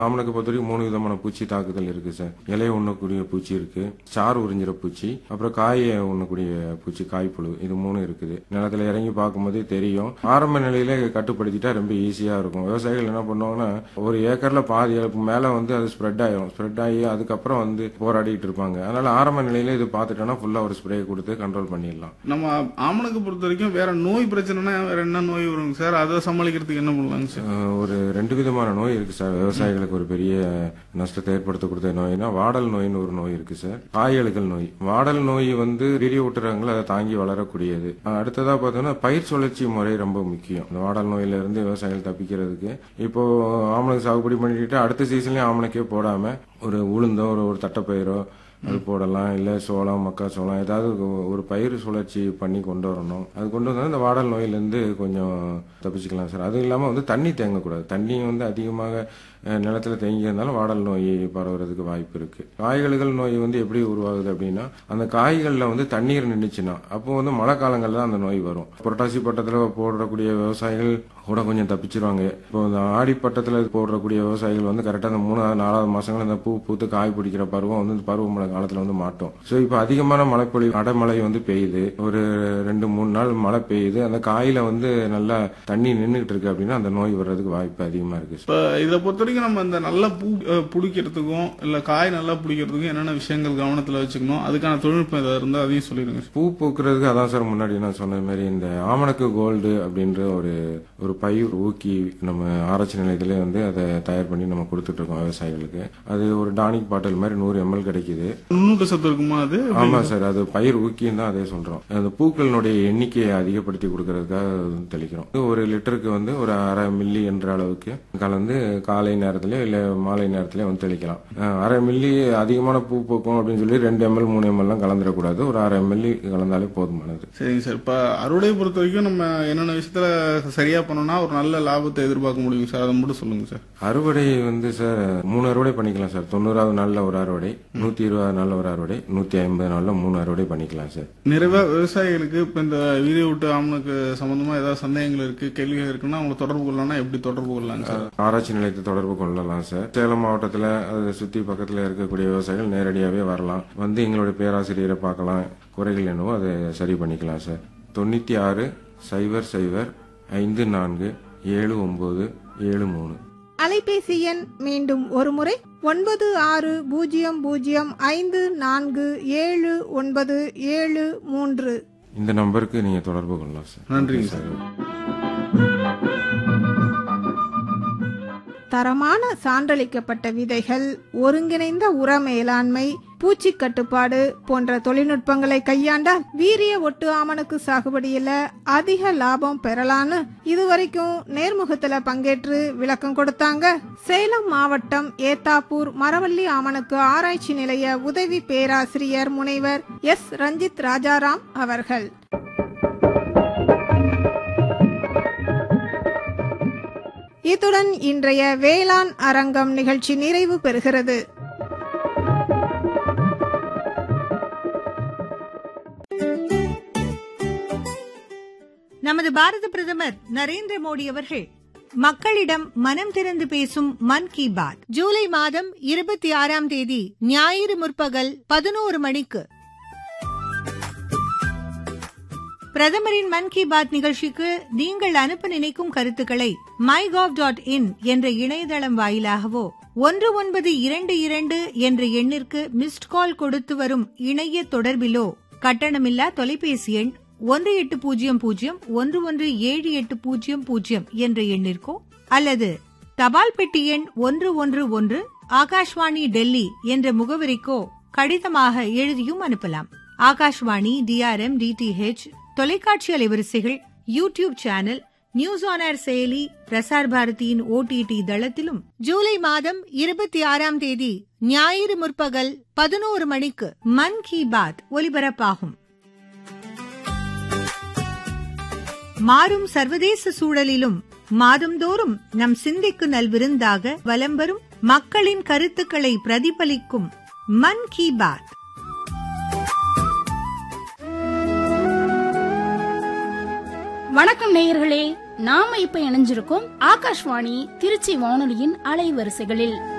ஆமணக்கு பொறுத்த வரைக்கும் மூணு விதமான பூச்சி தாக்குதல் இருக்கு சார் இலைய உண்ணக்கூடிய பூச்சி இருக்கு சாறு உறிஞ்சிற பூச்சி அப்புறம் காயை உண்ணக்கூடிய பூச்சி காய்ப்புழு இது மூணு இருக்குது நிலத்துல இறங்கி பார்க்கும்போதே தெரியும் ஆரம்ப நிலையில கட்டுப்படுத்திட்டா ரொம்ப ஈஸியா இருக்கும் விவசாயிகள் என்ன பண்ணுவாங்கன்னா ஒரு ஏக்கர்ல பாதி அளவுக்கு மேல வந்து அது ஸ்ப்ரெட் ஆயிரும் ஸ்ப்ரெட் ஆகி அதுக்கப்புறம் வந்து போராடிட்டு இருப்பாங்க அதனால ஆரம்ப நிலையில இது பார்த்துட்டோம்னா ஃபுல்லா ஒரு ஸ்ப்ரே கொடுத்து கண்ட்ரோல் பண்ணிடலாம் நம்ம ஆமணக்கு பொறுத்த வரைக்கும் வேற நோய் பிரச்சனைனா வேற என்ன நோய் வருங்க சார் அதை சமாளிக்கிறதுக்கு என்ன பண்ணலாங்க சார் அஹ் ஒரு ரெண்டு விதமான நோய் இருக்கு சார் விவசாயிகளுக்கு ஒரு பெரிய நஷ்டத்தை ஏற்படுத்தக்கூடிய நோய்னா வாடல் நோயின்னு ஒரு நோய் இருக்கு சார் காயழுகல் நோய் வாடல் நோய் வந்து வீரிய ஊட்டுறாங்களோ அதை தாங்கி வளரக்கூடியது அஹ் அடுத்ததா பார்த்தோம்னா பயிர் சுழற்சி முறை ரொம்ப முக்கியம் இந்த வாடல் நோயில இருந்து விவசாயிகள் தப்பிக்கிறதுக்கு இப்போ ஆமணக்கு சாகுபடி பண்ணிட்டு அடுத்த சீசன்லயும் ஆமணக்கே போடாம ஒரு உளுந்தோ ஒரு ஒரு தட்டைப்பயிரோ அது போடலாம் இல்ல சோளம் மக்காச்சோளம் ஏதாவது ஒரு பயிர் சுழற்சி பண்ணி கொண்டு வரணும் அது கொண்டு வந்தா இந்த வாடல் நோயிலிருந்து கொஞ்சம் தப்பிச்சுக்கலாம் சார் அதுவும் இல்லாம வந்து தண்ணி தேங்கக்கூடாது தண்ணி வந்து அதிகமாக அஹ், நிலத்துல தேங்கி இருந்தாலும் வாடல் நோய் பரவுறதுக்கு வாய்ப்பு இருக்கு காய்கழுகள் நோய் வந்து எப்படி உருவாகுது அப்படின்னா அந்த காய்கள்ல வந்து தண்ணீர் நின்றுச்சுன்னா அப்போ வந்து மழை காலங்கள்ல தான் அந்த நோய் வரும் புரட்டாசி பட்டத்துல போடக்கூடிய விவசாயிகள் கூட கொஞ்சம் தப்பிச்சிருவாங்க இப்போ இந்த ஆடி பட்டத்துல போடக்கூடிய விவசாயிகள் வந்து கரெக்டா அந்த மூணாவது நாலாவது மாசங்கள் இந்த பூ பூத்து காய் பிடிக்கிற பருவம் வந்து இந்த பருவமழை காலத்துல வந்து மாட்டோம் சோ இப்போ அதிகமான மழைப்பொழிவு அடைமழை வந்து பெய்யுது ஒரு ரெண்டு மூணு நாள் மழை பெய்யுது அந்த காயில வந்து நல்லா தண்ணி நின்றுகிட்டு இருக்கு அப்படின்னா அந்த நோய் வர்றதுக்கு வாய்ப்பு அதிகமா இருக்கு இப்ப இதை பொறுத்த வரைக்கும் நம்ம இந்த நல்ல பூ அஹ், பிடிக்கிறதுக்கும் இல்ல காய் நல்லா பிடிக்கிறதுக்கும் என்னென்ன விஷயங்கள் கவனத்துல வச்சுக்கணும் அதுக்கான தொழில்நுட்பம் ஏதாவது இருந்தா அதையும் சொல்லிடுங்க பூ பூக்கிறதுக்கு அதான் சார் முன்னாடி நான் சொன்ன மாதிரி இந்த ஆமணக்கு கோல்டு அப்படின்ற ஒரு ஒரு பயிர் ஊக்கி நம்ம ஆராய்ச்சி நிலையத்திலே வந்து அதை தயார் பண்ணி நம்ம கொடுத்துட்டு இருக்கோம் விவசாயிகளுக்கு அது ஒரு டானிக் பாட்டில் மாதிரி நூறு எம்எல் கிடைக்குது நுண்ணூட்ட சத்து இருக்குமா அது ஆமா சார் அது பயிர் ஊக்கின்னு தான் அதே சொல்றோம் அந்த பூக்களினுடைய எண்ணிக்கையை அதிகப்படுத்தி கொடுக்கறதுக்காக அது தெளிக்கிறோம் இது ஒரு லிட்டருக்கு வந்து ஒரு அரை மில்லி என்ற அளவுக்கு கலந்து காலை நேரத்திலயோ இல்ல மாலை நேரத்திலயோ வந்து தெளிக்கலாம் அஹ் அரை மில்லி அதிகமான பூ பூக்கும் அப்படின்னு சொல்லி ரெண்டு எம்எல் மூணு எம்எல் எல்லாம் கலந்துடக்கூடாது ஒரு அரை மில்லி கலந்தாலே போதுமானது சரிங்க சார் இப்ப அறுவடை பொறுத்த வரைக்கும் நம்ம என்னென்ன விஷயத்துல சரியா பண்ணோம்னா ஒரு நல்ல லாபத்தை எதிர்பார்க்க முடியும் சார் அதை மட்டும் சொல்லுங்க சார் அறுவடை வந்து சார் மூணு அறுவடை பண்ணிக்கலாம் சார் தொண்ணூறாவது நாள்ல ஒரு அறுவடை நூத்தி இருபது நாள்ல ஒரு அறுவடை நூத்தி ஐம்பது நாள்ல மூணு அறுவடை பண்ணிக்கலாம் சார் நிறைவா விவசாயிகளுக்கு இப்ப இந்த வீடியோ விட்டு ஆமனுக்கு சம்பந்தமா ஏதாவது சந்தேகங்கள் இருக்கு கேள்விகள் இருக்குன்னா அவங்க தொடர்பு கொள்ளலாம்னா எப்படி தொடர்பு கொள்ளலாங்க சார் ஆராய்ச்சி நிலையத்தை தொடர்பு கொள்ளலாம் சார் சேலம் மாவட்டத்தில் அதை சுற்றி பக்கத்தில் இருக்கக்கூடிய விவசாயிகள் நேரடியாகவே வரலாம் வந்து எங்களுடைய பேராசிரியரை பார்க்கலாம் குறைகள் என்னவோ அதை சரி பண்ணிக்கலாம் சார் தொண்ணூற்றி ஆறு சைபர் சைபர் ஐந்து நான்கு ஏழு ஒம்பது ஏழு மூணு அலைபேசி எண் மீண்டும் ஒருமுறை ஒன்பது ஆறு பூஜ்ஜியம் பூஜ்ஜியம் ஐந்து நான்கு ஏழு ஒன்பது ஏழு மூன்று இந்த நம்பருக்கு நீங்கள் தொடர்பு கொள்ளலாம் சார் நன்றிங்க சார் தரமான சான்றளிக்கப்பட்ட விதைகள் ஒருங்கிணைந்த உர மேலாண்மை பூச்சி கட்டுப்பாடு போன்ற தொழில்நுட்பங்களை கையாண்டால் வீரிய ஒட்டு ஆமணக்கு சாகுபடியில அதிக லாபம் பெறலான்னு இதுவரைக்கும் நேர்முகத்துல பங்கேற்று விளக்கம் கொடுத்தாங்க சேலம் மாவட்டம் ஏத்தாப்பூர் மரவள்ளி ஆமணக்கு ஆராய்ச்சி நிலைய உதவி பேராசிரியர் முனைவர் எஸ் ரஞ்சித் ராஜாராம் அவர்கள் இத்துடன் இன்றைய வேளாண் அரங்கம் நிகழ்ச்சி நிறைவு பெறுகிறது நமது பாரத பிரதமர் நரேந்திர மோடி அவர்கள் மக்களிடம் மனம் திறந்து பேசும் மன் கி பாத் ஜூலை மாதம் இருபத்தி ஆறாம் தேதி ஞாயிறு முற்பகல் பதினோரு மணிக்கு பிரதமரின் மன் கி பாத் நிகழ்ச்சிக்கு நீங்கள் அனுப்ப நினைக்கும் கருத்துக்களை மை டாட் இன் என்ற இணையதளம் வாயிலாகவோ ஒன்று ஒன்பது இரண்டு இரண்டு என்ற எண்ணிற்கு மிஸ்ட் கால் கொடுத்து வரும் இணைய தொடர்பிலோ கட்டணமில்லா தொலைபேசி எண் ஒன்று எட்டு பூஜ்ஜியம் பூஜ்ஜியம் ஒன்று ஒன்று ஏழு எட்டு பூஜ்ஜியம் பூஜ்ஜியம் என்ற எண்ணிற்கோ அல்லது தபால் பெட்டி எண் ஒன்று ஒன்று ஒன்று ஆகாஷ்வாணி டெல்லி என்ற முகவரிக்கோ கடிதமாக எழுதியும் அனுப்பலாம் ஆகாஷ்வாணி டிஆர்எம் டிடிஹெச் தொலைக்காட்சி அலைவரிசைகள் YouTube channel news on air செயலி பிரசார் பாரதியின் ஓடிடி தளத்திலும் ஜூலை மாதம் இருபத்தி ஆறாம் தேதி ஞாயிறு முற்பகல் பதினோரு மணிக்கு மன் கி பாத் ஒலிபரப்பாகும் மாறும் சர்வதேச சூழலிலும் மாதந்தோறும் நம் சிந்தைக்கு நல்விருந்தாக வலம் வரும் மக்களின் கருத்துக்களை பிரதிபலிக்கும் மன் கி பாத் வணக்கம் நேயர்களே நாம இப்ப இணைஞ்சிருக்கோம் ஆகாஷ்வாணி திருச்சி வானொலியின் அலைவரிசைகளில்